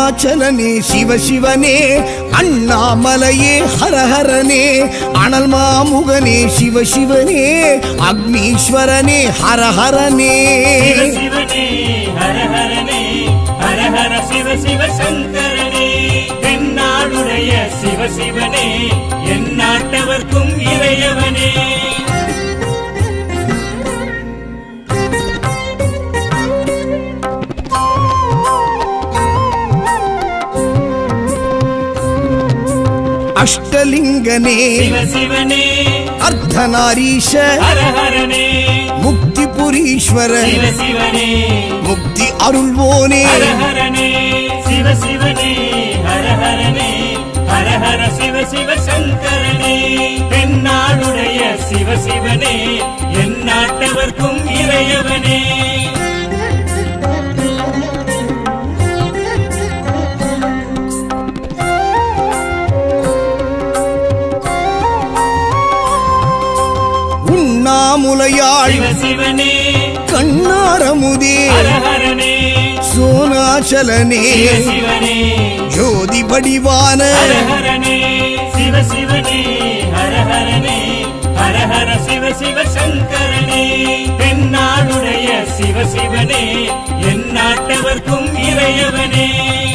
அருணாச்சலனே சிவசிவனே அண்ணாமலையே ஹரஹரனே அனல் மாமுகனே சிவசிவனே அக்னீஸ்வரனே ஹரஹரனே சிவ சிவனே ஹர ஹரனே ஹர ஹர சிவ சிவ சங்கரனே தென்னாடுடைய சிவ சிவனே என் நாட்டவர்க்கும் இறையவனே அஷ்டலிங்கனே சிவ சிவனே அர்த்தநாரீஷ ஹர ஹரனே முக்தி புரீஸ்வர சிவ சிவனே முக்தி அருள்வோனே ஹர ஹரனே சிவ சிவனே ஹர ஹரனே ஹர ஹர சிவ சிவ சங்கரனே தென்னாடுடைய சிவ சிவனே என் நாட்டவர்க்கும் இறையவனே உண்ணாமுலையாள் சிவ சிவனே கண்ணாரமுதே ஹர ஹரனே சோனாச்சலனே சிவ சிவனே ஜோதி வடிவான ஹர ஹரனே சிவ சிவனே ஹர ஹரனே ஹர ஹர சிவ சிவ சங்கரனே தென்னாடுடைய சிவ சிவனே என் நாட்டவர்க்கும் இறையவனே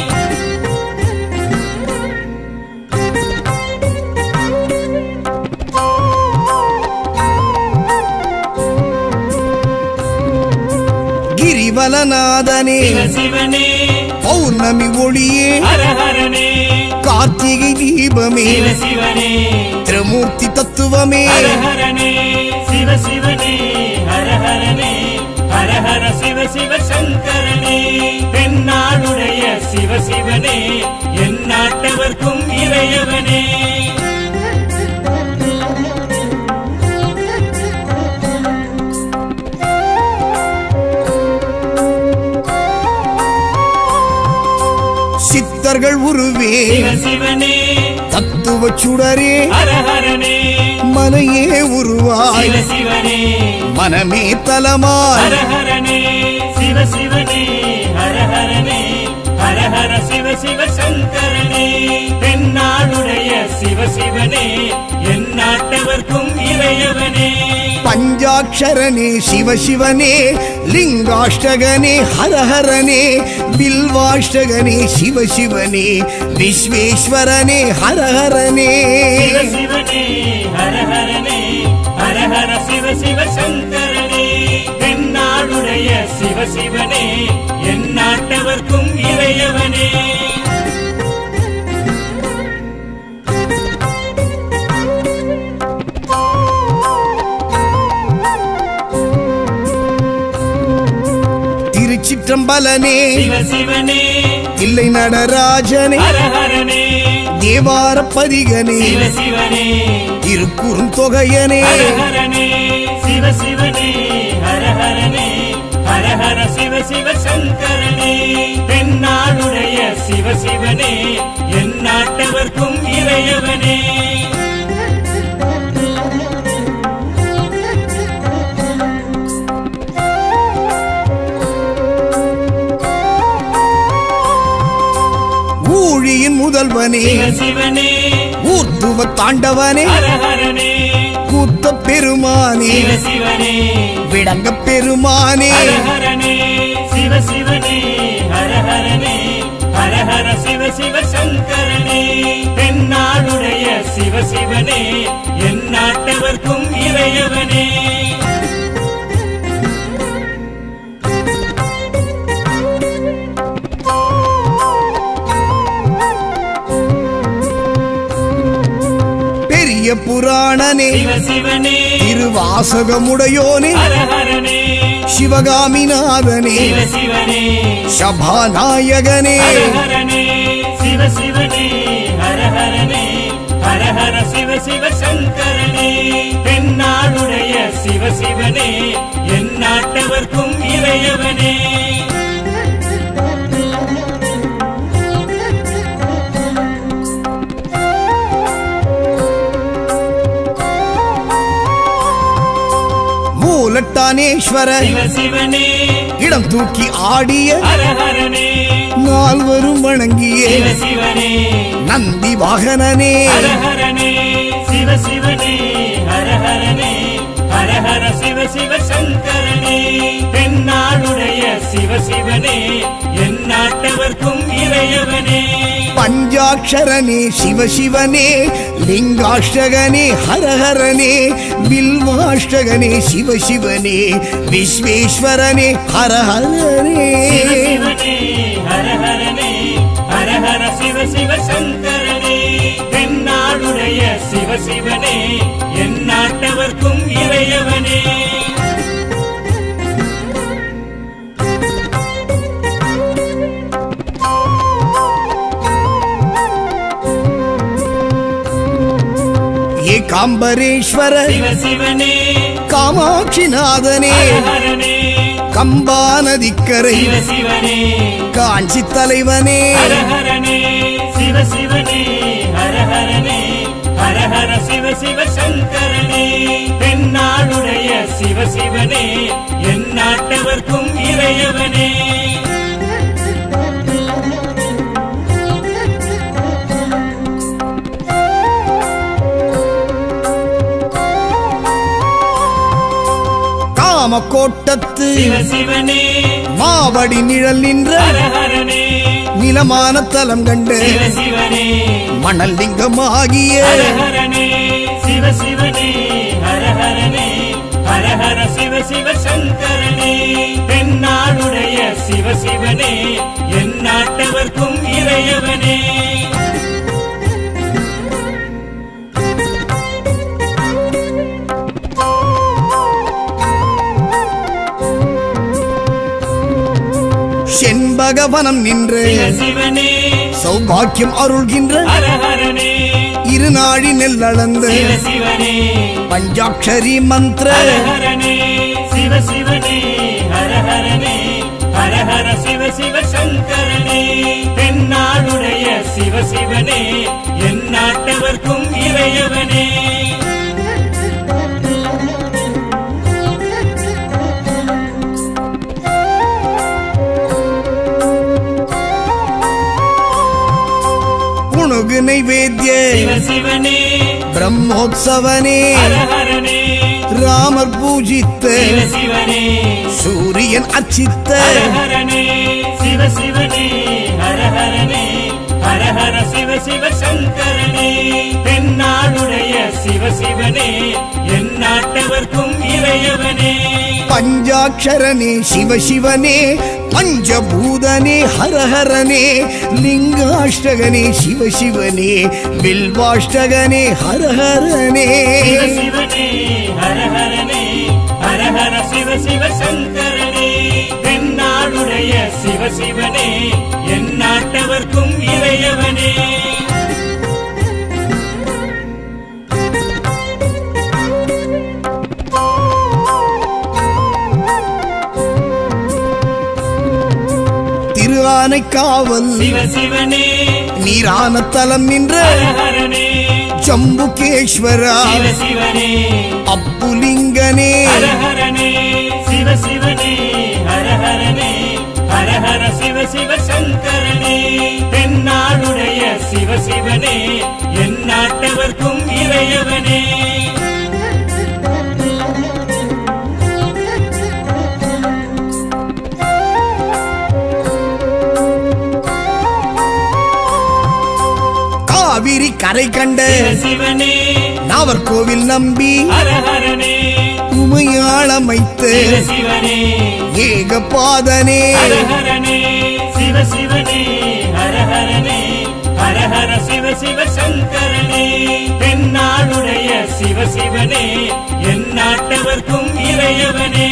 கிரிவலநாதனே சிவ சிவனே பௌர்ணமி ஒளியே ஹர ஹரனே கார்த்திகை தீபமே சிவ சிவனே திரமூர்த்தி தத்துவமே ஹர ஹரனே சிவ சிவனே ஹர ஹரனே ஹர ஹர சிவ சிவ சங்கரனே தென்னாடுடைய சிவ சிவனே என் நாட்டவர்க்கும் இறையவனே சித்தர்கள் உருவே சிவ சிவனே தத்துவ சுடரே ஹர ஹரனே மனையே உருவாய் சிவ சிவனே மனமே தலமாய் ஹர ஹரனே சிவ சிவனே ஹர ஹரனே ஹர ஹர சிவ சிவ சங்கரனே தென்னாடுடைய சிவ சிவனே என் நாட்டவர்க்கும் இறையவனே பஞ்சாட்சரனே சிவசிவனே லிங்காஷ்டகனே ஹரஹரனே பில்வாஷ்டகனே சிவசிவனே விஸ்வேஸ்வரனே ஹரஹரனே சிவ சிவனே ஹர ஹரனே ஹர ஹர சிவ சிவ சங்கரனே தென்னாடுடைய சிவ சிவனே என் நாட்டவர்க்கும் இறையவனே திருச்சிற்றம்பலனே சிவ சிவனே இல்லை நடராஜனே ஹர ஹரனே தேவார பதிகனே சிவ சிவனே திருக்குறுந்தொகையனே ஹர ஹரனே சிவ சிவனே ஹர ஹரனே ஹர ஹர சிவ சிவ சங்கரனே தென்னாடுடைய சிவ சிவனே என் நாட்டவர்க்கும் இறையவனே ஊழியின் முதல்வனே சிவ சிவனே ஊர்த்துவ தாண்டவனே ஹர ஹரனே கூத்த பெருமானே சிவ சிவனே விடங்க பெருமானே ஹர ஹரனே சிவ சிவனே ஹர ஹரனே ஹர ஹர சிவ சிவ சங்கரனே தென்னாடுடைய சிவ சிவனே என் நாட்டவர்க்கும் இறையவனே பெரிய புராணனே சிவ சிவனே திருவாசகமுடையோனே ஹர ஹரனே சிவகாமிநாதனே சிவ சிவனே சபாநாயகனே ஹர ஹரனே சிவ சிவனே ஹர ஹரனே ஹர ஹர சிவ சிவ சங்கரனே தென்னாடுடைய சிவ சிவனே என் நாட்டவர்க்கும் இறையவனே மூலட்டானேஸ்வர சிவ சிவனே இடம் தூக்கி ஆடிய ஹரஹரனே நால்வரும் வணங்கிய சிவ சிவனே நந்தி வாகனனே ஹரஹரனே சிவ சிவனே ஹரஹரனே ஹரஹர சிவ சிவ சங்கரனே தென்னாடுடைய சிவ சிவனே என் நாட்டவர்க்கும் இறையவனே பஞ்சாட்சரனே சிவசிவனே லிங்காஷ்டகனே ஹரஹரனே வில்வாஷ்டகனே சிவசிவனே விஸ்வேஸ்வரனே ஹரஹரனே சிவ சிவனே ஹரஹரனே ஹரஹர சிவ சிவ சங்கரனே தென்னாடுடைய சிவ சிவனே என் நாட்டவர்க்கும் இறையவனே ஏகாம்பரேஸ்வர சிவ சிவனே காமாட்சிநாதனே ஹரஹரனே கம்பா நதிக்கரை சிவ சிவனே காஞ்சி தலைவனே ஹரஹரனே சிவ சிவனே ஹரஹரனே ஹரஹர சிவ சிவ சங்கரனே தென்னாடுடைய சிவ சிவனே என் நாட்டவர்க்கும் இறையவனே காமக்கோட்டத்து சிவ சிவனே மாவடி நிழல் நின்ற ஹரஹரனே நிலமான தலம் கண்டு சிவ சிவனே மணல் லிங்கமாகிய ஹரஹரனே சிவ சிவனே ஹரஹரனே ஹரஹர சிவ சிவ சங்கரனே தென்னாடுடைய சிவ சிவனே என் நாட்டவர்க்கும் இறையவனே செண்பகவனம் நின்று சிவ சிவனே சௌபாக்கியம் அருள்கின்ற ஹரஹரனே இருநாழி நெல்லளந்து சிவ சிவனே பஞ்சாட்சரி மந்திர ஹரஹரனே சிவ சிவனே ஹரஹரனே ஹரஹர சிவ சிவ சங்கரனே தென்னாடுடைய சிவ சிவனே என் நாட்டவர்க்கும் இறையவனே புணுகு நைவேத்திய சிவ சிவனே பிரம்மோத்சவனே ஹரஹரனே ராமர் பூஜித்த சிவ சிவனே சூரியன் அச்சித்த ஹரஹரனே சிவ சிவனே ஹரஹரனே ஹரஹர சிவ சிவ சங்கரனே தென்னாடுடைய சிவ சிவனே என் நாட்டவர்க்கும் இறையவனே பஞ்சாட்சரனே சிவசிவனே பஞ்சபூதனே ஹரஹரனே லிங்காஷ்டகனே சிவசிவனே பில்வாஷ்டகனே ஹரஹரனே சிவ சிவனே ஹரஹரனே ஹரஹர சிவ சிவ சங்கரனே தென்னாடுடைய சிவ சிவனே என் நாட்டவர்க்கும் இறையவனே திரு ஆனைக்காவல் சிவ சிவனே நீரான தலம் நின்ற ஹரஹரனே ஜம்புகேஸ்வரா சிவ சிவனே அப்புலிங்கனே ஹரஹரனே சிவ சிவனே ஹரஹரனே ஹரஹர சிவ சிவ சங்கரனே தென்னாடுடைய சிவ சிவனே என் நாட்டவர்க்கும் இறையவனே காவிரி கரை கண்ட சிவ சிவனே நாவர்கோவில் நம்பி ஹரஹரனே உமையாளமைத்து சிவ சிவனே ஏகபாதனே ஹரஹரனே சிவ சிவனே ஹரஹரனே ஹரஹர சிவ சிவ சங்கரனே தென்னாடுடைய சிவ சிவனே என் நாட்டவர்க்கும் இறையவனே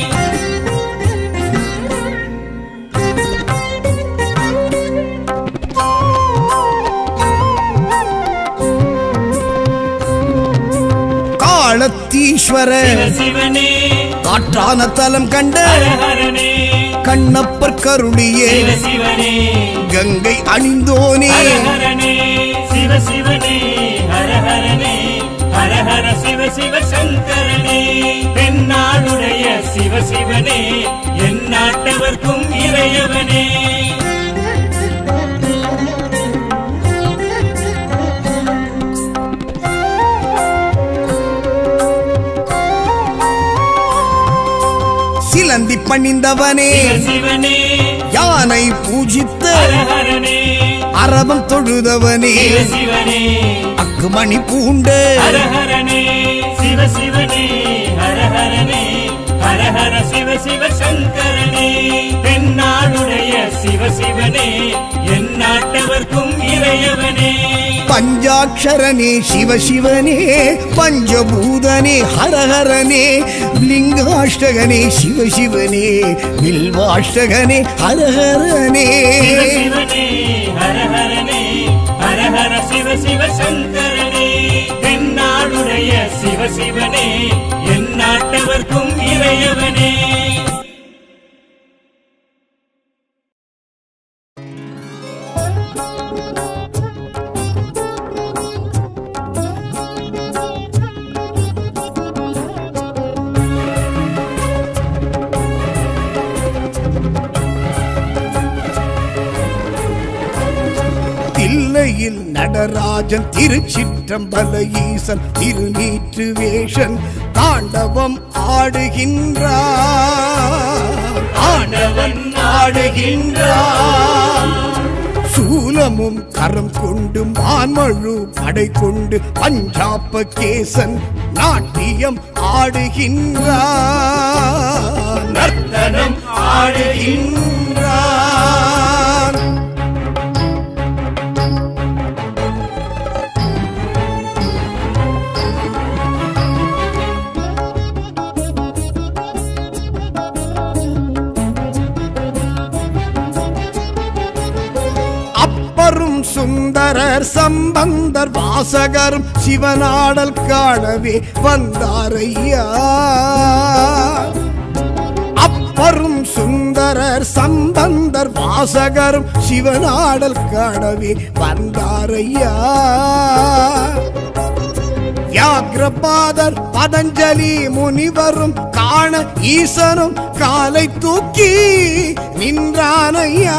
காலத்தீஸ்வர சிவ சிவனே காற்றான தலம் கண்ட ஹரஹரனே கண்ணப்பர் கருளியே சிவ சிவனே கங்கை அணிந்தோனே ஹரஹரனே சிவ சிவனே ஹரஹரனே ஹரஹர சிவ சிவ சங்கரனே தென்னாடுடைய சிவ சிவனே என் நாட்ட சிலந்தி பணிந்தவனே சிவ சிவனே யானை பூஜித்த ஹர ஹரனே அரவம் தொழுதவனே சிவ சிவனே அக்குமணி பூண்ட ஹர ஹரனே சிவ சிவனே ஹர ஹரனே ஹர ஹர சிவ சிவ சங்கரனே தென்னாடுடைய சிவ சிவனே என் நாட்டவர்க்கும் இறையவனே பஞ்சாட்சரனே சிவசிவனே பஞ்சபூதனே ஹரஹரனே லிங்காஷ்டகனே சிவசிவனே வில்வாஷ்டகனே ஹரஹரனே சிவ சிவனே ஹர ஹரனே ஹர ஹர சிவ சிவ சங்கரனே தென்னாடுடைய சிவ சிவனே என் நாட்டவர்க்கும் இறையவனே தில்லையில் நடராஜன் திருச்சிற்றம்பல ஈசன் திருநீற்று வேஷன் தாண்டவம் ஆடுகின்றார் ஆண்டவன் ஆடுகின்றார் சூலமும் கரம் கொண்டு மான்மழு படை கொண்டு பஞ்சாப கேசன் நாட்டியம் ஆடுகின்றார் நர்த்தனம் ஆடுகின்றார் அப்பரும் சுந்தரர் சம்பந்தர் வாசகரும் சிவனாடல் காணவே வந்தாரையா அப்பரும் சுந்தரர் சம்பந்தர் வாசகரும் சிவனாடல் காணவே வந்தாரையா வியாகிரபாதர் பதஞ்சலி முனிவரும் காண ஈசனும் காலை தூக்கி நின்றானையா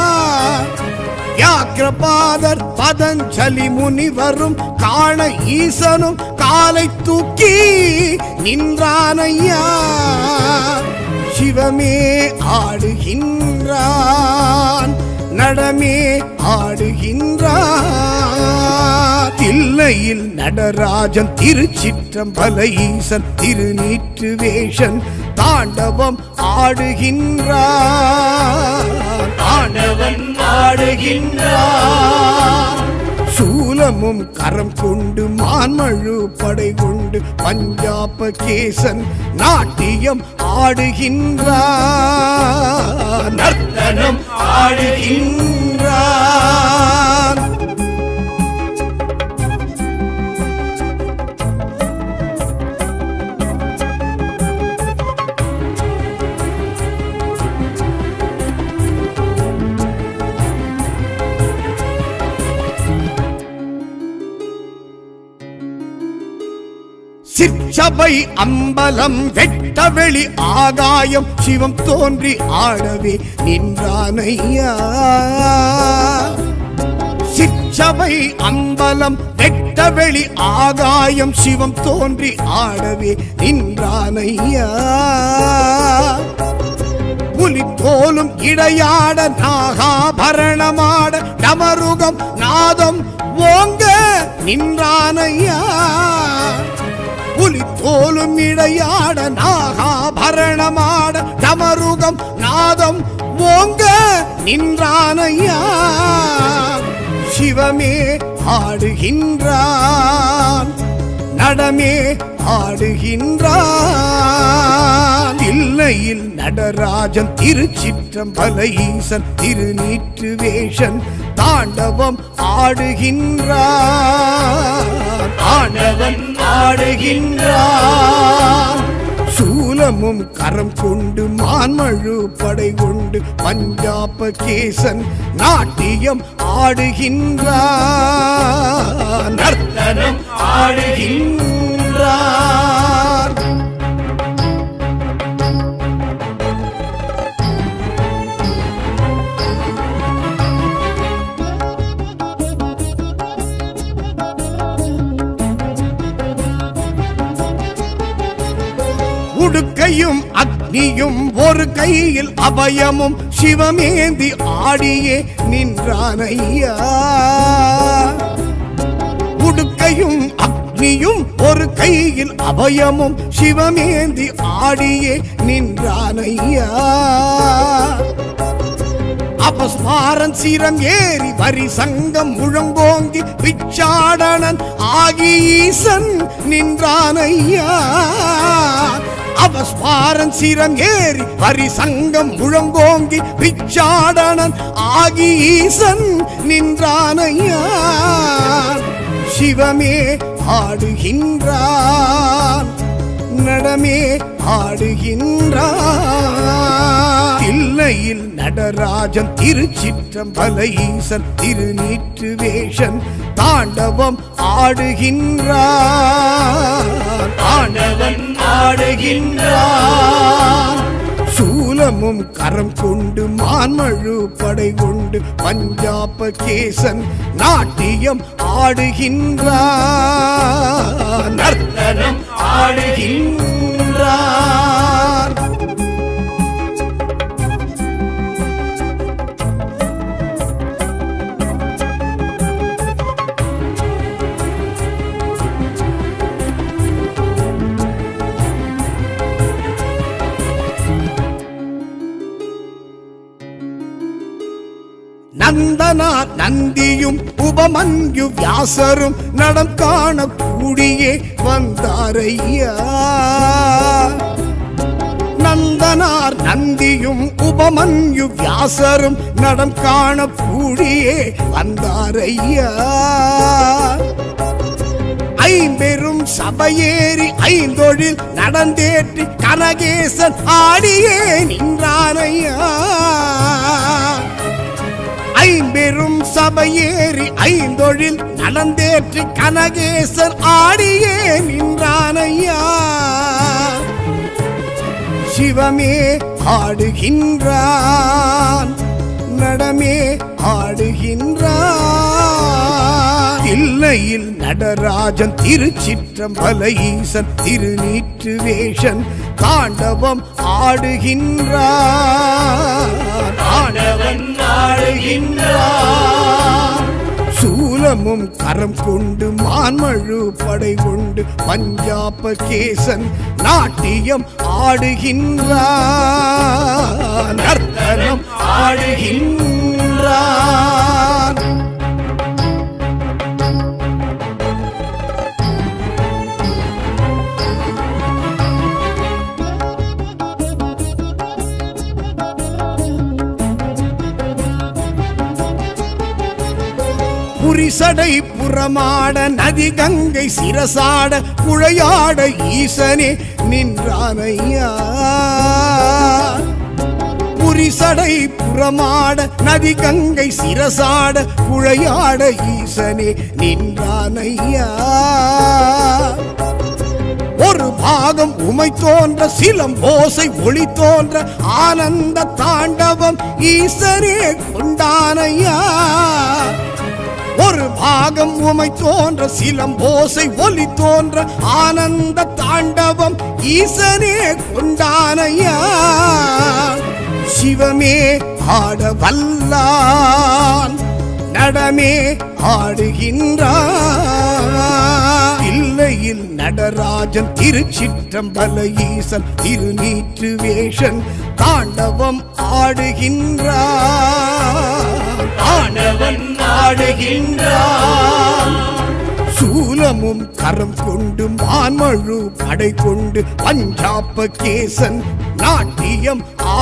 வியாகிரபாதர் பதஞ்சலி முனிவரும் காண ஈசனும் காலை தூக்கி நின்றானையா சிவமே ஆடுகின்றான் நடமே ஆடுகின்றான் தில்லையில் நடராஜன் திருச்சிற்றம்பல ஈசன் திருநீற்று வேஷன் தாண்டவம் ஆடுகின்றான் தாண்டவன் ஆடுகின்றான் சூலமும் கரம் கொண்டு மான்மழு படை கொண்டு பஞ்சாப கேசன் நாட்டியம் ஆடுகின்றான் நர்த்தனம் ஆடுகின்றான் சிற்சபை அம்பலம் வெட்டவெளி ஆகாயம் சிவம் தோன்றி ஆடவே நின்றானையா சிற்சபை அம்பலம் வெட்டவெளி ஆகாயம் சிவம் தோன்றி ஆடவே நின்றானையா புலி போலும் இடையாட நாகாபரணமாட டமருகம் நாதம் ஓங்க நின்றானையா புலி போலும் இடையாட நாகாபரணமாட டமருகம் நாதம் ஓங்க நின்றானையா சிவமே ஆடுகின்றான் நடமே ஆடுகின்றான் தில்லையில் நடராஜன் திருச்சிற்றம்பல ஈசன் திருநீற்று வேஷன் தாண்டவம் ஆடுகின்றான் தாண்டவன் ஆடுகின்றான் சூலமும் கரம் கொண்டு மான்மழு படை கொண்டு பஞ்சாப கேசன் நாட்டியம் ஆடுகின்றான் நர்த்தனம் ஆடுகின்றான் உடுக்கையும் அக்னி அக்னியும் ஒரு கையில் அபயமும் சிவமேந்தி ஆடியே நின்றானையா உடுக்கையும் அக்னியும் ஒரு கையில் அபயமும் சிவமேந்தி ஆடியே நின்றானையா அபஸ்மாரன் சீரம் ஏறி வரி சங்கம் முழங்கோங்கி பிச்சாடனன் ஆகி ஈசன் நின்றானையா அபஸ்மாரன் சீரம் ஏறி வரி சங்கம் முழங்கோங்கி பிச்சாடனன் ஆகி ஈசன் நின்றானையா சிவமே ஆடுகின்றான் நடமே ஆடுகின்றான் தில்லையில் நடராஜன் திருச்சிற்றம்பல ஈசன் திருநீற்று வேஷன் தாண்டவம் ஆடுகின்றான் ஆண்டவன் ஆடுகின்றான் சூலமும் கரம் கொண்டு மான்மழு படை கொண்டு பஞ்சாப கேசன் நாட்டியம் ஆடுகின்றான் நர்த்தனம் ஆடுகின்றான் நந்தனா நந்தியும் உபமன்யு வியாசரும் நடம் காண கூடியே வந்தாரையா நந்தனார் நந்தியும் உபமன்யு வியாசரும் நடம் காண கூடியே வந்தாரையா ஐம்பெரும் சபையேறி ஐந்தொழில் நடந்தேற்றி கனகேசன் ஆடியே நின்றானையா ஐம்பெரும் சபையேறி ஐந்தொழில் நடந்தேற்றி கனகேசர் ஆடியே நின்றானையா சிவமே ஆடுகின்றான் நடமே ஆடுகின்றான் இல்லையில் நடராஜன் திருச்சிற்றம்பல ஈசன் திருநீற்று வேஷன் தாண்டவம் ஆடுகின்றான் ஆண்டவன் ஆடுகின்றான் சூலமும் கரம் கொண்டு மான்மழு படை கொண்டு பஞ்சாப கேசன் நாட்டியம் ஆடுகின்றான் நர்த்தனம் ஆடுகின்றான் புரிசடை புறமாட நதி கங்கை சிரசாட புழையாட ஈசனே நின்றானையா புரிசடை புறமாட நதி கங்கை சிரசாட புழையாட ஈசனே நின்றானையா ஒரு பாகம் உமை தோன்ற சிலம் ஓசை ஒளி தோன்ற ஆனந்த தாண்டவம் ஈசனே கொண்டானையா ஒரு பாகம் உமை தோன்ற சிலம் ஓசை ஒலி தோன்ற ஆனந்த தாண்டவம் ஈசனே கொண்டானையா சிவமே ஆட வல்லான் நடமே ஆடுகின்றான் இல்லையில் நடராஜன் திருச்சிற்றம்பல ஈசன் திருநீற்று வேஷன் தாண்டவம் ஆடுகின்றான் ஆண்டவன் ஆடுகின்றான் சூலமும் கரம் கொண்டு மான்மழு படை கொண்டு பஞ்சாப கேசன் நாட்டியம்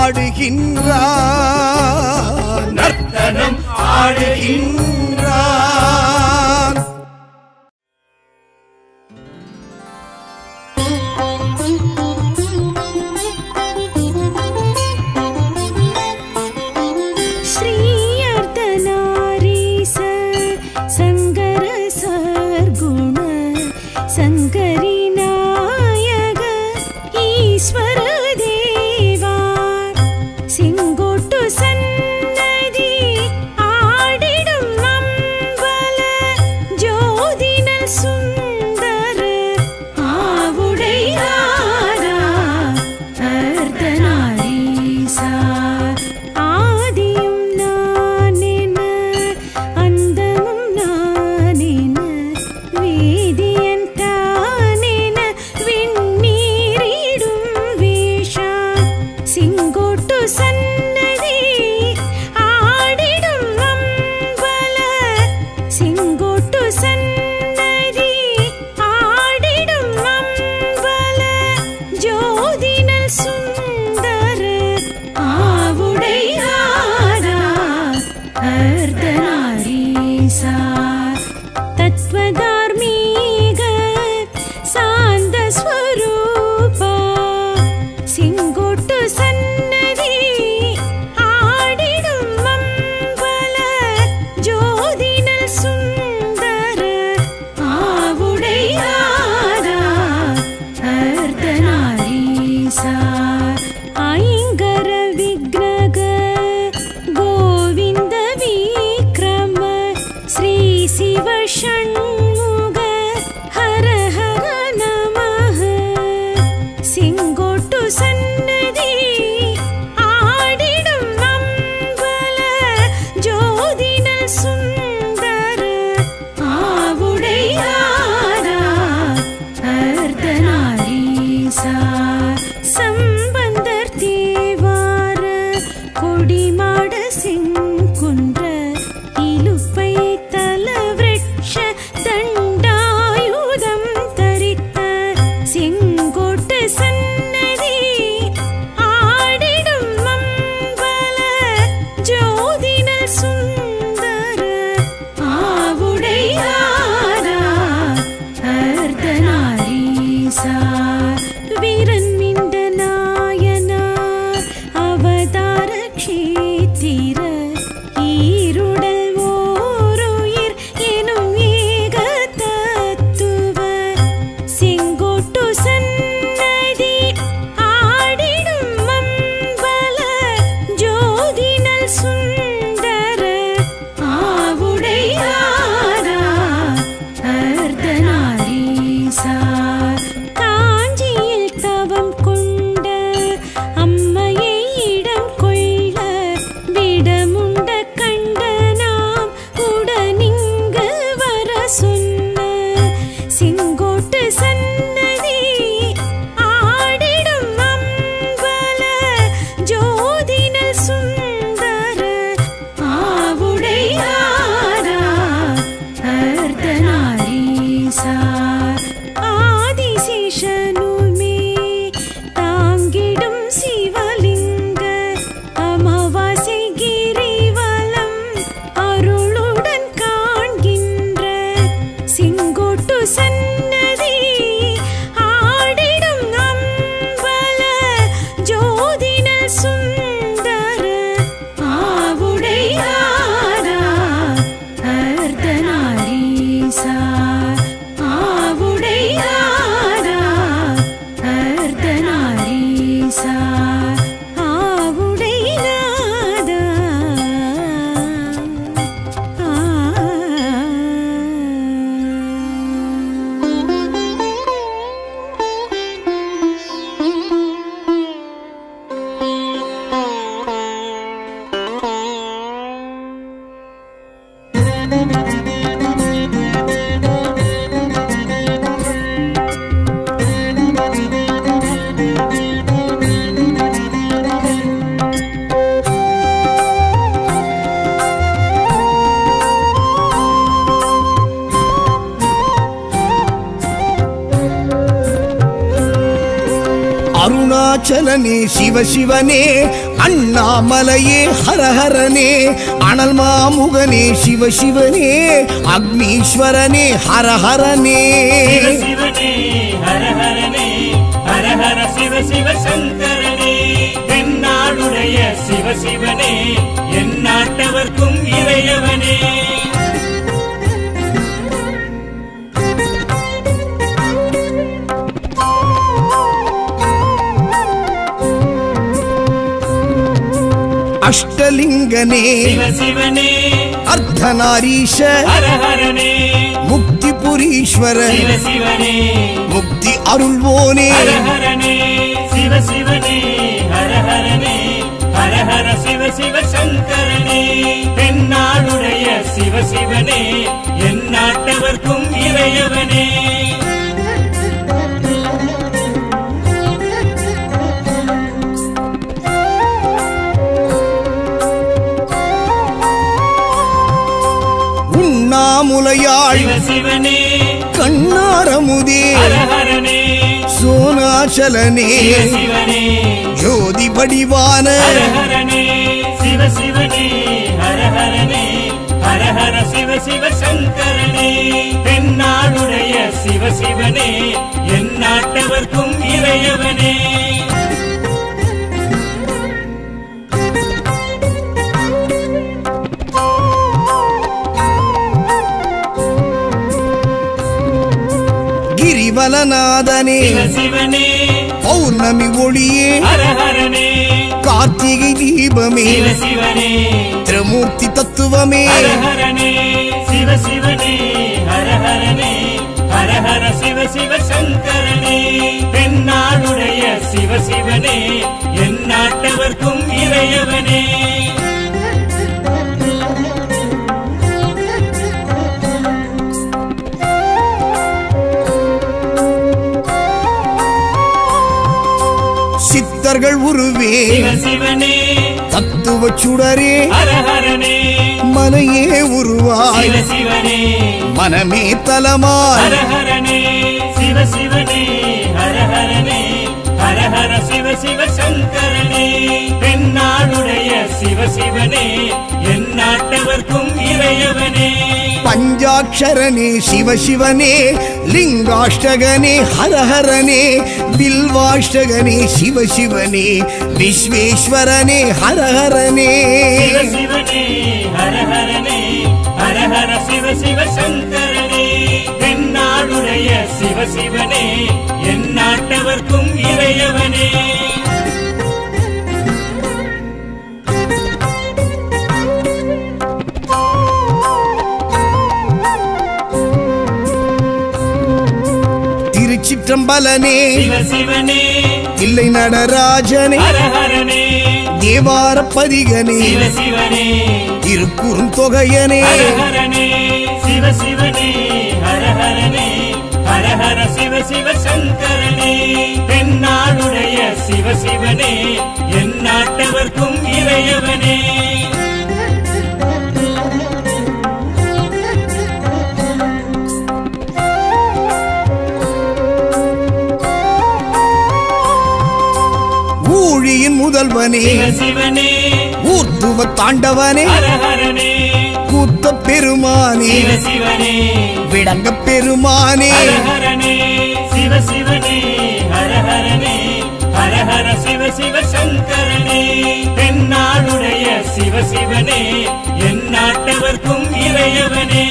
ஆடுகின்றான் நர்த்தனம் ஆடுகின்றான் श्री अर्धनारीस सङ्गर सर्गुण सङ्करि नायक ஈஸ்வர தேவா செங்கோட்டு சன்னதி ஆடிடும் நம்பல ஜோதினல் சுந்தர ஆவுடையாரா அர்த்தநாரீச சத்வதார்மீக சாந்த ஸ்வரூபா செங்கோட்டு சன்னதி ஆடிடும் மம்பல ஜோதினல் சுந்தர ஆவுடையாரா அர்த்தநாரீசா ஐங்கர விக்னக கோவிந்த விக்ரம ஸ்ரீ சிவ ஷண்முக ஹர ஹர நமः செங்கோட்டு சன்னதி ஆடிடும் அம்பல ஜோதின சுந்தர ஆவுடையாரா அர்த்தநாரீசா சம்பந்தர் தேவார கொடிமாட செங்குன்ற இலுப்பை தல விரட்ச தண்டாயுதம் தரித்த செங்கோட்டு சன்னதி ஆடிடும் மம்பல ஜோதின சுந்தர ஆவுடையாரா அர்த்தநாரீசா வீரன் மிண்ட நாயனார் அவதார க்ஷேத்திர ஈருடல் ஓருயிர் எனும் ஏக தத்துவ செங்கோட்டு சன்னதி ஆடிடும் மம்பல ஜோதினல் சுந்தர ஆவுடையாரா அர்த்தநாரீசா காஞ்சியில் தவம் கொண்ட அம்மையை இடம் கொள்ள விடமுண்ட கண்ட நாம் உடனிங்கு வர சொன்ன செங்கோட்டு சன்னதி ஆடிடும் அம்பல ஜோதினல் சுந்தர ஆவுடையாரா அர்த்தநாரீசா ஆதிசேஷனுமே தாங்கிடும் சிவலிங்க அமாவாசை கிரிவலம் அருளுடன் காண்கின்ற செங்கோட்டு சன்னதி ஆடிடும் அம்பல ஜோதின சுந்தர ஆவுடையாரா அர்த்தநாரீசா ஆவுடையாரா அர்த்தநாரீசா ஆவுடையாரா அருணாச்சலனே சிவசிவனே அண்ணாமலையே ஹரஹரனே அனல் மாமுகனே சிவசிவனே அக்னீஸ்வரனே ஹரஹரனே சிவ சிவனே ஹர ஹரனே ஹர ஹர சிவ சிவ சங்கரனே தென்னாடுடைய சிவ சிவனே என் நாட்டவர்க்கும் இறையவனே அஷ்டலிங்கனே சிவ சிவனே அர்த்தநாரீஷ ஹர ஹரனே முக்திபுரீஸ்வர சிவ சிவனே முக்தி அருள்வோனே ஹர ஹரனே சிவ சிவனே ஹர ஹரனே ஹர ஹர சிவ சிவ சங்கரனே தென்னாடுடைய சிவ சிவனே என் நாட்டவர்க்கும் இறையவனே உண்ணாமுலையாள் சிவ சிவனே கண்ணாரமுதே ஹர ஹரனே சோனாச்சலனே சிவ சிவனே ஜோதி வடிவான ஹர ஹரனே சிவ சிவனே ஹர ஹரனே ஹர ஹர சிவ சிவ சங்கரனே தென் எந்நாட்டவர்க்கும் இறையவனே கிரிவலநாதனே சிவ சிவனே பௌர்ணமி ஒளியே ஹரஹரனே கார்த்திகை தீபமே சிவ சிவனே திரிமூர்த்தி தத்துவமே ஹரஹரனே சிவ சிவனே ஹரஹரனே ஹரஹர சிவ சிவ சங்கரனே பெண்ணாளுடைய சிவ சிவனே எந்நாட்டவர்க்கும் இறையவனே சித்தர்கள் உருவே சிவ சிவனே தத்துவ சுடரே ஹரஹரனே மனையே உருவாய் சிவ சிவனே மனமே தலமாய் ஹரஹரனே சிவ சிவனே ஹரஹரனே ஹரஹர சிவ சிவ சங்கரனே பெண்ணாளுடைய சிவ சிவனே எந்நாட்டவர்க்கும் இறையவனே பஞ்சாட்சரனே சிவசிவனே லிங்காஷ்டகனே ஹரஹரனே பில்வாஷ்டகனே சிவசிவனே விஸ்வேஸ்வரனே ஹரஹரனே சிவ சிவனே ஹரஹரனே ஹரஹர சிவ சிவ சங்கரனே பெண்ணாளுடைய சிவ சிவனே எந்நாட்டவர்க்கும் இறையவனே திருச்சிற்றம்பலனே சிவ சிவனே இல்லை நடராஜனே ஹரஹரனே தேவார பதிகனே சிவ சிவனே திருக்குறுந்தொகையனே ஹரஹரனே சிவ சிவனே ஹரஹரனே ஹரஹர சிவ சிவ சங்கரனே பெண்ணாளுடைய சிவ சிவனே எந்நாட்டவர்க்கும் இறையவனே ஊழியின் முதல்வனே சிவ சிவனே ஊர்த்துவ தாண்டவனே ஹரஹரனே கூத்த பெருமானே சிவ சிவனே விடங்க பெருமானே ஹரஹரனே சிவ சிவனே ஹரஹரனே ஹரஹர சிவ சிவ சங்கரனே பெண்ணாளுடைய சிவ சிவனே எந்நாட்டவர்க்கும் இறையவனே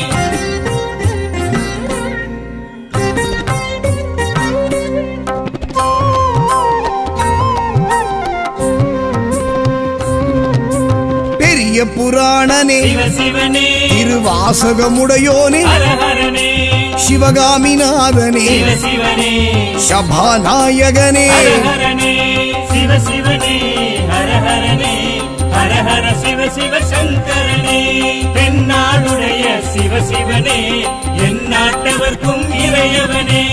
பெரிய புராணனே சிவ சிவனே திருவாசகமுடையோனே ஹரஹரனே சிவகாமிநாதனே சிவ சிவனே சபாநாயகனே ஹரஹரனே சிவ சிவனே ஹரஹரனே ஹரஹர சிவ சிவ சங்கரனே பெண்ணாளுடைய சிவ சிவனே எந்நாட்டவர்க்கும் இறையவனே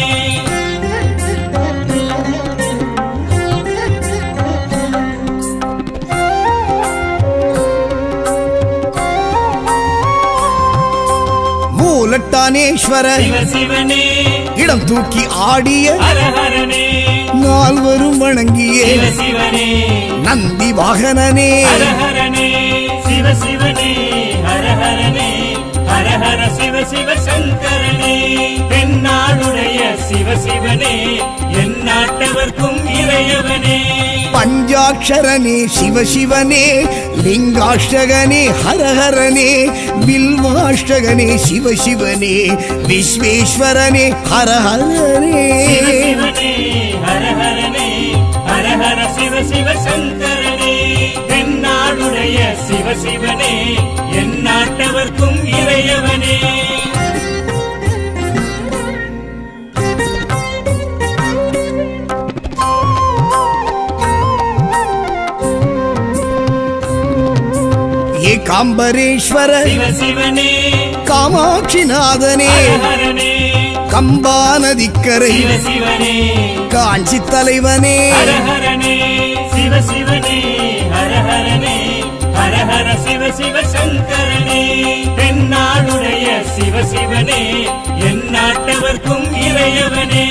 மூலட்டானேஸ்வர சிவ சிவனே இடம் தூக்கி ஆடிய ஹரஹரனே நால்வரும் வணங்கிய சிவ சிவனே நந்தி வாகனனே ஹரஹரனே சிவ சிவனே ஹரஹரனே ஹரஹர சிவ சிவ சங்கரனே பெண்ணாளுடைய சிவ சிவனே எந்நாட்டவர்க்கும் இறையவனே பஞ்சாட்சரனே சிவசிவனே லிங்காஷ்டகனே ஹரஹரனே பில்வாஷ்டகனே சிவசிவனே விஸ்வேஸ்வரனே ஹரஹரனே சிவ சிவனே ஹரஹரனே ஹரஹர சிவ சிவ சங்கரனே பெண்ணாளுடைய சிவ சிவனே எந்நாட்டவர்க்கும் இறையவனே ஏகாம்பரேஸ்வர சிவ சிவனே காமாட்சிநாதனே ஹரஹரனே கம்பா நதிக்கரை சிவ சிவனே காஞ்சி தலைவனே ஹரஹரனே சிவ சிவனே ஹரஹரனே ஹரஹர சிவ சிவ சங்கரனே பெண்ணாளுடைய சிவ சிவனே எந்நாட்டவர்க்கும் இறையவனே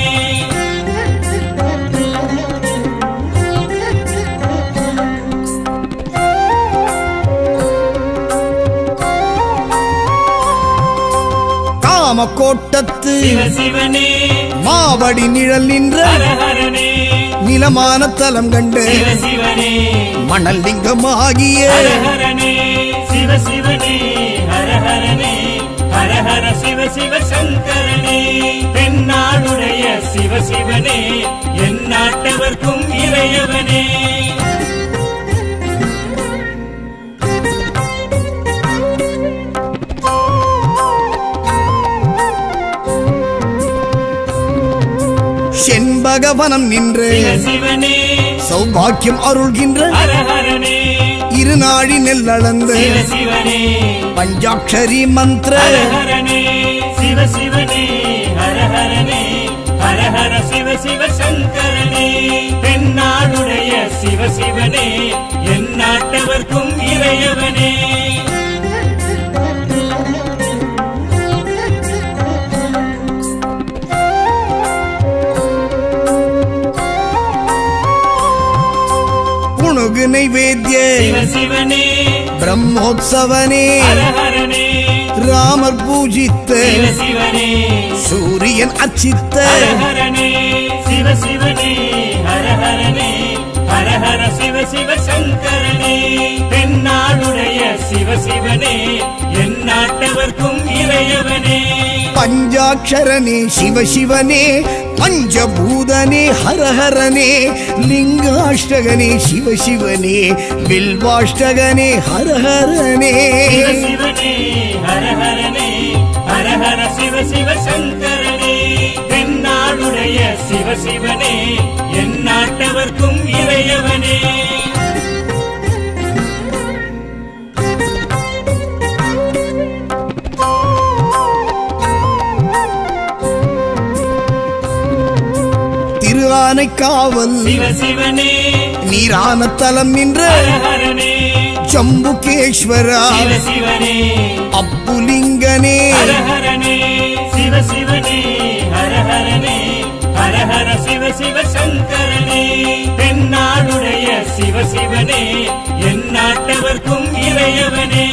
காமக்கோட்டத்து சிவ சிவனே மாவடி நிழல் நின்ற ஹரஹரனே நிலமான தலம் கண்டு சிவ சிவனே மணல் லிங்கமாகிய ஹரஹரனே சிவ சிவனே ஹரஹரனே ஹரஹர சிவ சிவ சங்கரனே தென்னாடுடைய சிவ சிவனே என் நாட்டவர்க்கும் இறையவனே செண்பகவனம் நின்று சிவ சிவனே சௌபாக்கியம் அருள்கின்ற ஹரஹரனே இருநாழி நெல்லளந்து சிவ சிவனே பஞ்சாட்சரி மந்திர ஹரஹரனே சிவ சிவனே ஹரஹரனே ஹரஹர சிவ சிவ சங்கரனே தென்னாடுடைய சிவ சிவனே என் நாட்டவர்க்கும் இறையவனே புணுகு நைவேத்திய சிவ சிவனே பிரம்மோத்சவனே ஹரஹரனே ராமர் பூஜித்த சிவ சிவனே சூரியன் அச்சித்த ஹரஹரனே சிவ சிவனே ஹரஹரனே ஹரஹர சிவ சிவ சங்கரனே தென்னாடுடைய சிவ சிவனே என் நாட்டவர்க்கும் இறையவனே பஞ்சாட்சரனே சிவசிவனே பஞ்சபூதனே ஹரஹரனே லிங்காஷ்டகனே சிவசிவனே வில்வாஷ்டகனே ஹரஹரனே சிவ சிவனே ஹரஹரனே ஹரஹர சிவ சிவ சங்கரனே தென்னாடுடைய சிவ சிவனே என் நாட்டவர்க்கும் இறையவனே திரு ஆனைக்காவல் சிவ சிவனே நீரான தலம் நின்ற ஹரஹரனே ஜம்புகேஸ்வரா சிவ சிவனே அப்புலிங்கனே ஹரஹரனே சிவ சிவனே ஹரஹரனே ஹரஹர சிவ சிவ சங்கரனே தென்னாடுடைய சிவ சிவனே என் நாட்டவர்க்கும் இறையவனே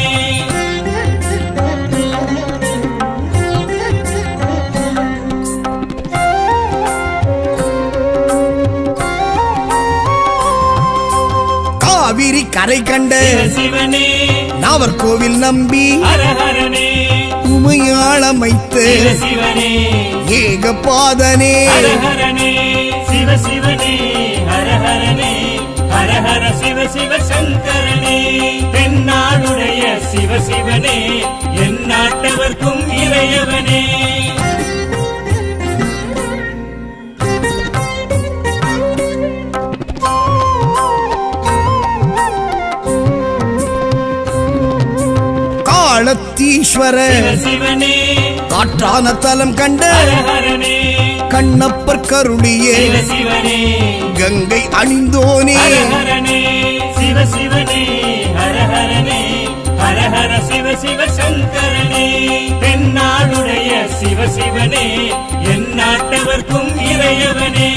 காவிரி கரை கண்ட சிவ சிவனே நாவர்கோவில் நம்பி ஹரஹரனே உமையாளமைத்து சிவ சிவனே ஏகபாதனே ஹரஹரனே சிவ சிவனே ஹரஹரனே ஹரஹர சிவ சிவ சங்கரனே தென்னாடுடைய சிவ சிவனே என் நாட்டவர்க்கும் இறையவனே காலத்தீஸ்வர சிவ சிவனே காற்றான தலம் கண்ட ஹரஹரனே கண்ணப்பர் கருளிய சிவ சிவனே கங்கை அணிந்தோனே ஹரஹரனே சிவ சிவனே ஹரஹரனே ஹரஹர சிவ சிவ சங்கரனே தென்னாடுடைய சிவ சிவனே என் நாட்டவர்க்கும் இறையவனே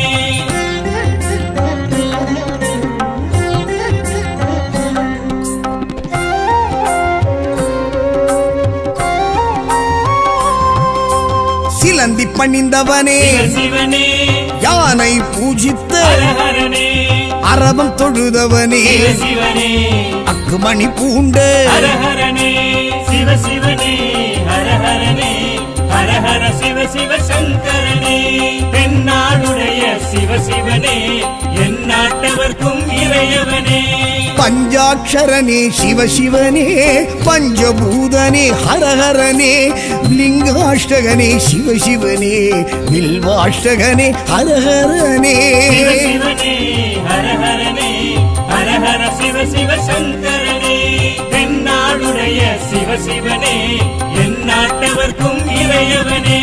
சிலந்தி பணிந்தவனே சிவ சிவனே யானை பூஜித்த ஹரஹரனே அரவம் தொழுதவனே சிவ சிவனே அக்குமணி பூண்ட ஹரஹரனே சிவ சிவனே ஹரஹரனே ஹரஹர சிவ சிவ சங்கரனே தென்னாடுடைய சிவ சிவனே என் நாட்டவர்க்கும் இறையவனே பஞ்சாட்சரனே சிவசிவனே பஞ்சபூதனே ஹரஹரனே லிங்காஷ்டகனே சிவசிவனே வில்வாஷ்டகனே ஹரஹரனே சிவ சிவனே ஹரஹரனே ஹரஹர சிவ சிவ சங்கரனே தென்னாடுடைய சிவ சிவனே என் நாட்டவர்க்கும் இறையவனே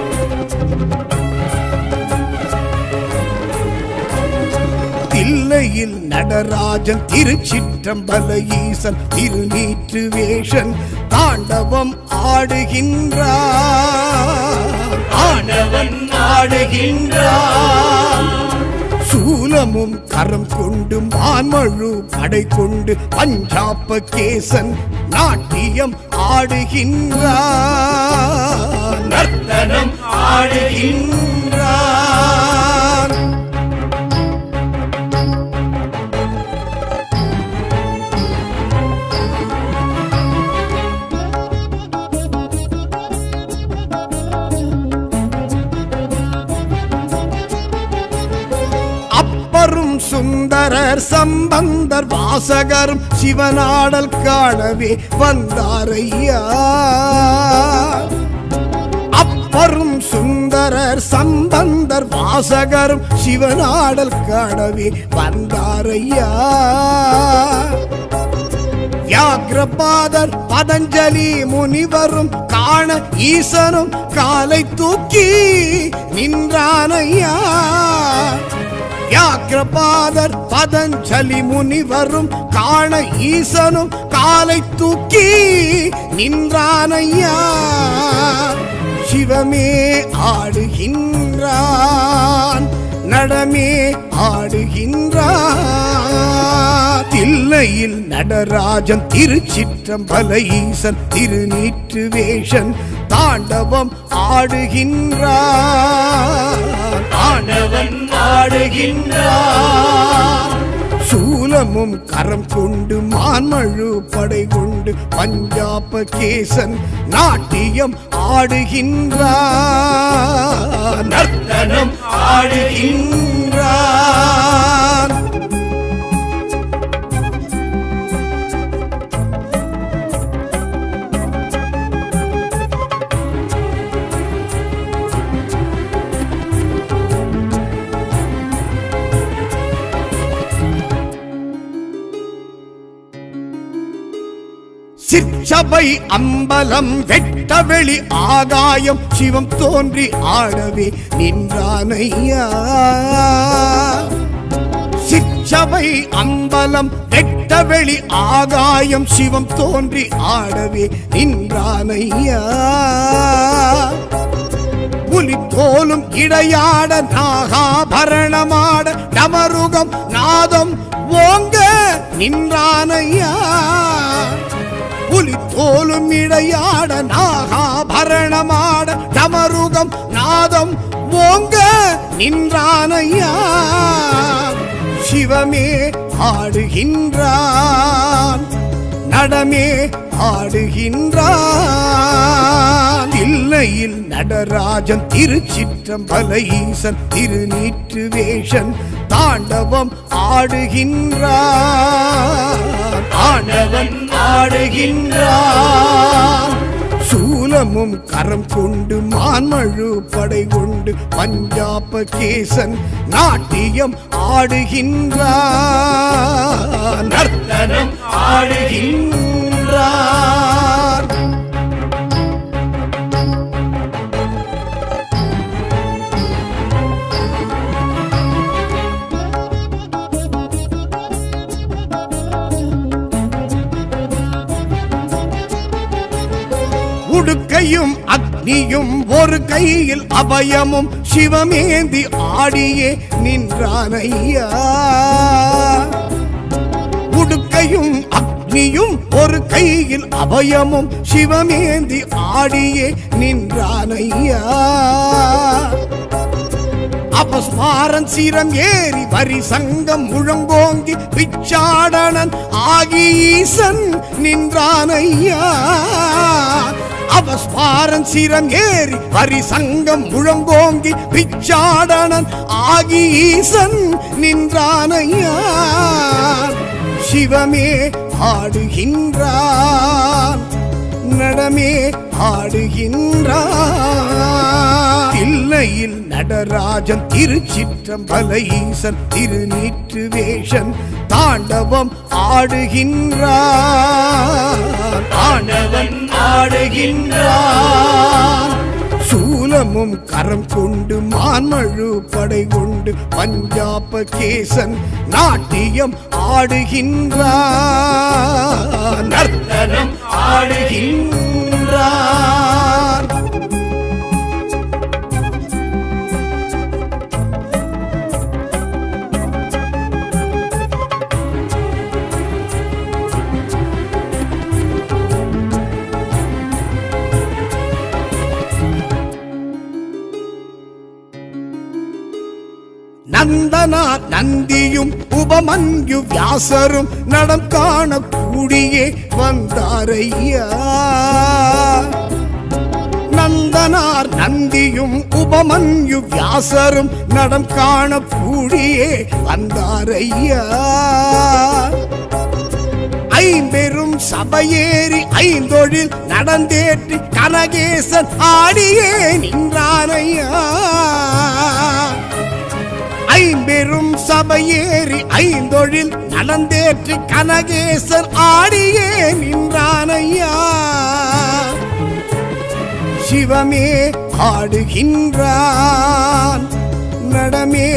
தில்லை தில்லையில் நடராஜன் திருச்சிற்றம்பல ஈசன் திருநீற்று வேஷன் தாண்டவம் ஆடுகின்றார் ஆண்டவன் ஆடுகின்றார் சூலமும் கரம் கொண்டு மான்மழு படை கொண்டு பஞ்சாப்ப கேசன் நாட்டியம் ஆடுகின்றார் நர்த்தனம் ஆடுகின்றார் அப்பரும் சுந்தரர் சம்பந்தர் வாசகரும் சிவனாடல் காணவே வந்தாரையா அப்பரும் சுந்தரர் சம்பந்தர் வாசகரும் சிவனாடல் காணவே வந்தாரையா வியாகிரபாதர் பதஞ்சலி முனிவரும் காண ஈசனும் காலை தூக்கி நின்றானையா வியாகிரபாதர் பதஞ்சலி முனிவரும் காண ஈசனும் காலை தூக்கி நின்றானையா சிவமே ஆடுகின்றான் நடமே ஆடுகின்றான் தில்லையில் நடராஜன் திருச்சிற்றம்பல ஈசன் திருநீற்று வேஷன் தாண்டவம் ஆடுகின்றான் ஆண்டவன் ஆடுகின்றான் சூலமும் கரம் கொண்டு மான்மழு படை கொண்டு பஞ்சாப கேசன் நாட்டியம் ஆடுகின்றான் நர்த்தனம் ஆடுகின்றான் சிற்சபை அம்பலம் வெட்டவெளி ஆகாயம் சிவம் தோன்றி ஆடவே நின்றானையா சிற்சபை அம்பலம் வெட்டவெளி ஆகாயம் சிவம் தோன்றி ஆடவே நின்றானையா புலி தோலும் இடையாட நாகாபரணமாட டமருகம் நாதம் ஓங்க நின்றானையா புலி தோலும் இடையாட நாகாபரணமாட டமருகம் நாதம் ஓங்க நின்றானையா சிவமே ஆடுகின்றான் நடமே ஆடுகின்றான் இல்லையில் நடராஜன் திருச்சிற்றம்பல ஈசன் திருநீற்று வேஷன் தாண்டவம் ஆடுகின்றான் ஆண்டவன் ஆடுகின்றான் சூலமும் கரம் கொண்டு மான்மழு படை கொண்டு பஞ்சாப கேசன் நாட்டியம் ஆடுகின்றான் நர்த்தனம் ஆடுகின்றான் உடுக்கையும் அக்னியும் ஒரு கையில் அபயமும் சிவமேந்தி ஆடியே நின்றானையா உடுக்கையும் அக்னியும் ஒரு கையில் அபயமும் சிவமேந்தி ஆடியே நின்றானையா அபஸ்மாரன் சீரம் ஏறி வரி சங்கம் முழங்கோங்கி பிச்சாடனன் ஆகி ஈசன் நின்றானையா அபஸ்மாரன் சீரம் ஏறி வரி சங்கம் முழங்கோங்கி பிச்சாடனன் ஆகி ஈசன் நின்றானையா சிவமே ஆடுகின்றான் நடமே ஆடுகின்றான் தில்லையில் நடராஜன் திருச்சிற்றம்பல ஈசன் திருநீற்று வேஷன் தாண்டவம் ஆடுகின்றான் ஆண்டவன் ஆடுகின்றான் சூலமும் கரம் கொண்டு மான்மழு படை கொண்டு பஞ்சாப கேசன் நாட்டியம் ஆடுகின்றார் நர்த்தனம் ஆடுகின்றார் நந்தனா நந்தியும் உபமன்யு வியாசரும் நடம் காண கூடியே வந்தாரையா நந்தனார் நந்தியும் உபமன்யு வியாசரும் நடம் காண கூடியே வந்தாரையா ஐம்பெரும் சபையேறி ஐந்தொழில் நடந்தேற்றி கனகேசன் ஆடியே நின்றானையா ஐம்பெரும் சபையேறி ஐந்தொழில் நடந்தேற்றி கனகேசர் ஆடியே நின்றானையா சிவமே ஆடுகின்றான் நடமே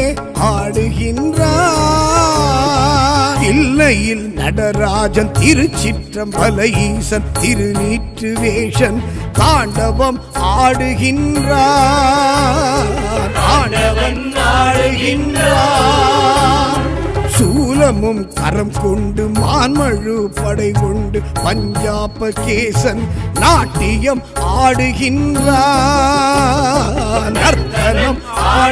ஆடுகின்றான் இல்லையில் நடராஜன் திருச்சிற்றம்பல ஈசன் திருநீற்று வேஷன் தாண்டவம் ஆடுகின்றான் ஆண்டவன் ஆடுகின்றான் சூலமும் கரம் கொண்டு மான்மழு படை கொண்டு பஞ்சாப கேசன் நாட்டியம் ஆடுகின்றான் நர்த்தனம்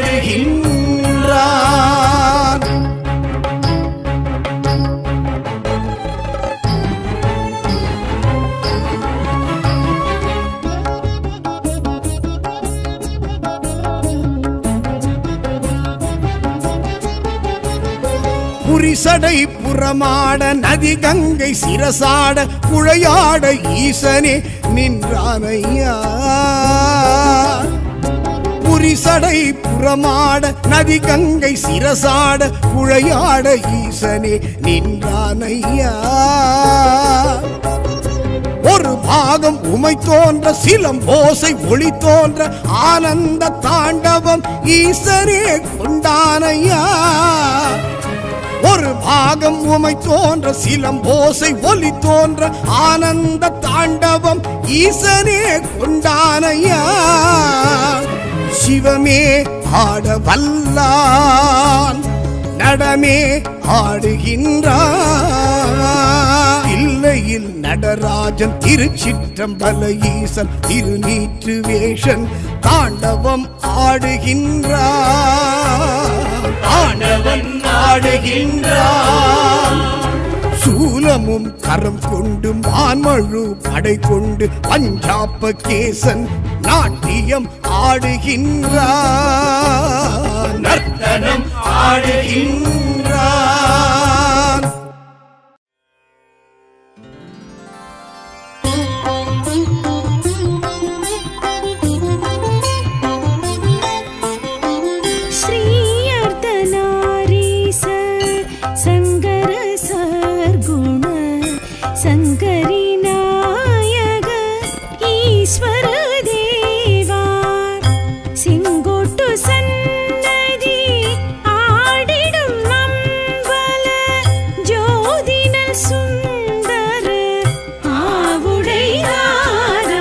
ஆடுகின்றான் புரிசடை புறமாட நதி கங்கை சிரசாட புழையாட ஈசனே நின்றானையா புரிசடை புறமாட நதி கங்கை சிரசாட புழையாட ஈசனே நின்றானையா ஒரு பாகம் உமை தோன்ற சிலம் ஓசை ஒளி தோன்ற ஆனந்த தாண்டவம் ஈசனே கொண்டானையா ஒரு பாகம் உமை தோன்ற சிலம் ஓசை ஒலி தோன்ற ஆனந்த தாண்டவம் ஈசனே கொண்டானையா சிவமே ஆட வல்லான் நடமே ஆடுகின்றான் இல்லையில் நடராஜன் திருச்சிற்றம்பல ஈசன் திருநீற்று வேஷன் தாண்டவம் ஆடுகின்றான் ஆண்டவன் ஆடுகின்றான் சூலமும் கரம் கொண்டு மான்மழு படை கொண்டு பஞ்சாப கேசன் நாட்டியம் ஆடுகின்றான் நர்த்தனம் ஆடுகின்றான் श्री अर्धनारीस सङ्गर सर्गुण सङ्करि नायक ईश्वर देवा सिङ्गोटु सन्नதி ஆடிடும் நம்பல ஜோதினல் சுந்தர ஆவுடையாரா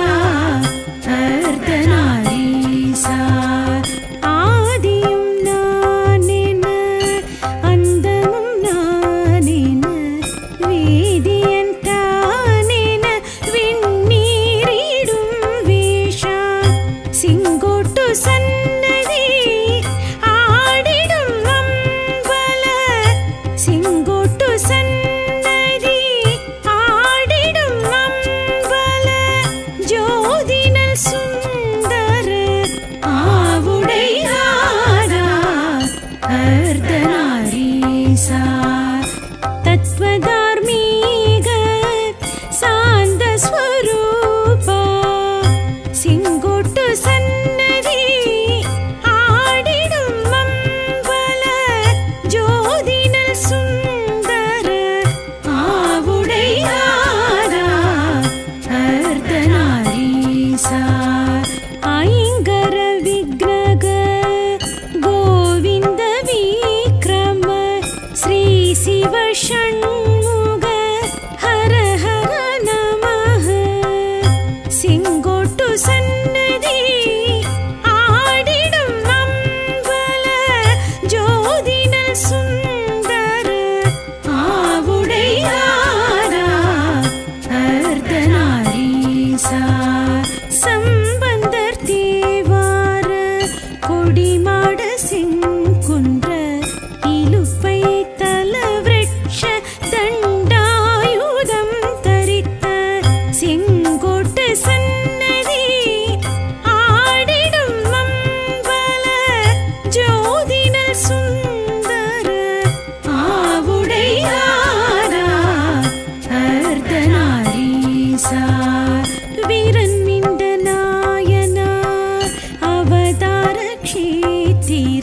அர்த்தநாரீசா ஆதியும் நானென அந்தமும் நானென வேதியன் தானென விண்ணீரிடும் வேஷா சிங்கோட்டு சன்னதி ஆடிடும் நம்பல சிங்கோட்டு சன்னதி ஆடிடும் நம்பல ஜோதினல் சுந்தர ஆவுடையாரா அர்த்தநாரீசா தத்வதார்மீக சாந்த ஸ்வரூபா சிங்கோட்டு சன்னதி க்ஷேத்திர